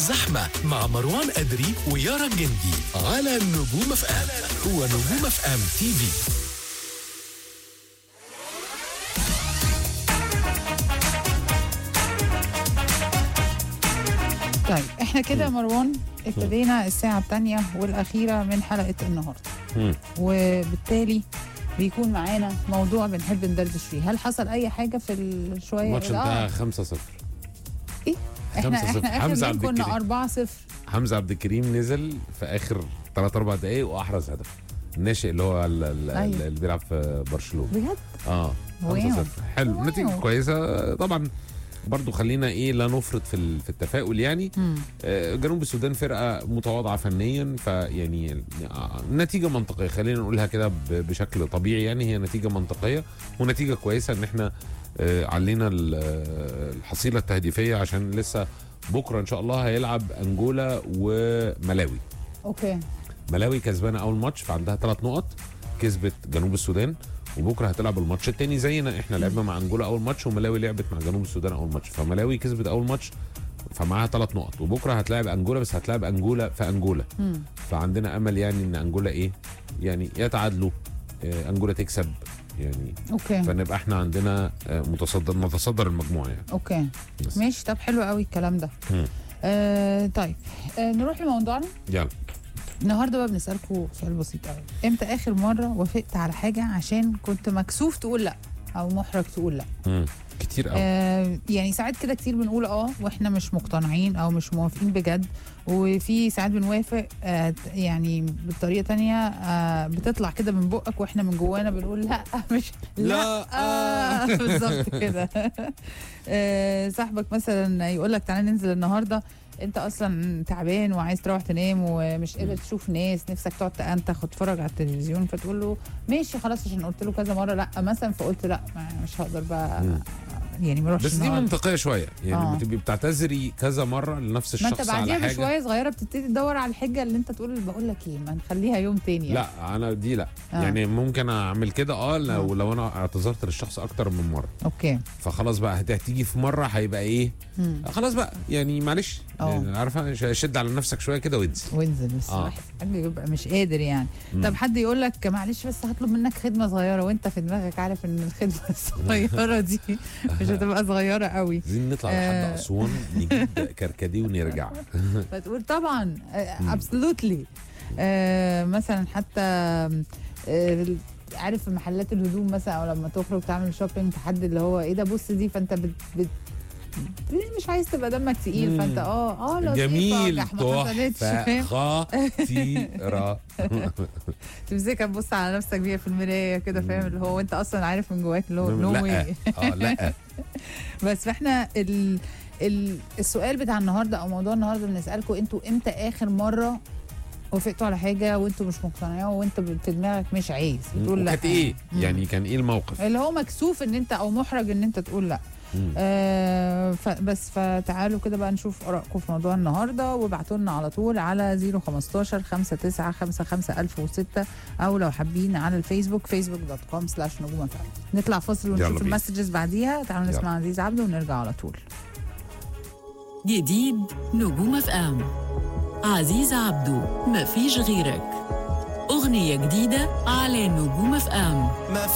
الزحمة مع مروان أدري ويارا الجندي على نجوم اف ام هو نجوم اف ام تي في طيب احنا كده يا مروان ابتدينا الساعة الثانية والأخيرة من حلقة النهاردة مم. وبالتالي بيكون معانا موضوع بنحب ندردش فيه هل حصل أي حاجة في الشوية الماتش آه، انتهى 5 0 ايه احنا 5-0. احنا آخر حمزة جيم عبد كنا الكريم. 4 0 حمزه عبد الكريم نزل في اخر 3 4 دقائق واحرز هدف الناشئ اللي هو ال- ال- أيوة. اللي بيلعب في برشلونه بجد اه 5 واو. 0 حلو واو. نتيجه كويسه طبعا برضو خلينا ايه لا نفرط في ال- في التفاؤل يعني مم. آه، جنوب السودان فرقه متواضعه فنيا فيعني آه، نتيجه منطقيه خلينا نقولها كده ب- بشكل طبيعي يعني هي نتيجه منطقيه ونتيجه كويسه ان احنا آه، علينا ال- آه، الحصيله التهديفيه عشان لسه بكره ان شاء الله هيلعب انجولا وملاوي اوكي ملاوي كسبانه اول ماتش فعندها ثلاث نقط كسبت جنوب السودان وبكره هتلعب الماتش التاني زينا احنا لعبنا مع انجولا اول ماتش وملاوي لعبت مع جنوب السودان اول ماتش فملاوي كسبت اول ماتش فمعاها ثلاث نقط وبكره هتلاعب انجولا بس هتلاعب انجولا في انجولا مم. فعندنا امل يعني ان انجولا ايه يعني يتعادلوا آه، انجولا تكسب يعني اوكي فنبقى احنا عندنا آه، متصدر نتصدر المجموعه يعني اوكي بس. ماشي طب حلو قوي الكلام ده مم. آه طيب آه نروح لموضوعنا يلا النهارده بقى بنسالكم سؤال بسيط قوي امتى اخر مره وافقت على حاجه عشان كنت مكسوف تقول لا او محرج تقول لا مم. كتير قوي آه يعني ساعات كده كتير بنقول اه واحنا مش مقتنعين او مش موافقين بجد وفي ساعات بنوافق آه يعني بطريقه تانية آه بتطلع كده من بقك واحنا من جوانا بنقول لا مش لا. آه بالظبط كده آه صاحبك مثلا يقول لك تعالى ننزل النهارده انت اصلا تعبان وعايز تروح تنام ومش قادر تشوف ناس نفسك تقعد تنتخ وتتفرج على التلفزيون فتقول له ماشي خلاص عشان قلت له كذا مره لا مثلا فقلت لا ما- مش هقدر بقى مم. يعني ما اروحش بس دي النهاردة. منطقيه شويه يعني آه. بتبقي بتعتذري كذا مره لنفس ما انت الشخص على بعديها حاجه بشويه صغيره بتبتدي تدور على الحجه اللي انت تقول بقول لك ايه ما نخليها يوم تاني يعني. لا انا دي لا آه. آه. يعني ممكن اعمل كده اه لو لو انا اعتذرت للشخص اكتر من مره اوكي فخلاص بقى هت- هتيجي في مره هيبقى ايه مم. خلاص بقى يعني معلش آه. يعني عارفه ش- شد على نفسك شويه كده وانزل وانزل بس آه. واحد حد يبقى مش قادر يعني مم. طب حد يقول لك معلش بس هطلب منك خدمه صغيره وانت في دماغك عارف ان الخدمه الصغيره دي مش هتبقى صغيره قوي عايزين نطلع آه. لحد اسوان نجيب كركديه ونرجع فتقول طبعا ابسولوتلي مثلا حتى آه، عارف في محلات الهدوم مثلا او لما تخرج تعمل شوبينج في حد اللي هو ايه ده بص دي فانت بت, بت مش عايز تبقى دمك تقيل مم. فانت اه اه لطيفة، جميل جح ما حصلتش، تحفه فاهم؟ خطيره تمسكها تبص على نفسك بيها في المرايه كده فاهم اللي هو وانت اصلا عارف من جواك اللي هو نو لا واي اه لا بس فاحنا ال ال السؤال بتاع النهارده او موضوع النهارده بنسالكم انتوا امتى اخر مره وافقتوا على حاجه وانتوا مش مقتنعين وانت في دماغك مش عايز بتقول لا وكانت ايه مم. يعني كان ايه الموقف اللي هو مكسوف ان انت او محرج ان انت تقول لا مم. آه فبس فتعالوا كده بقى نشوف ارائكم في موضوع النهارده وابعتوا لنا على طول على 015 59 1006 او لو حابين على الفيسبوك فيسبوك دوت كوم سلاش نجوم FM. نطلع فاصل يلا ونشوف بينا. المسجز بعديها تعالوا يلا. نسمع عزيز عبده ونرجع على طول جديد نجوم اف ام عزيز عبده مفيش غيرك أغنية جديدة على نجوم اف ام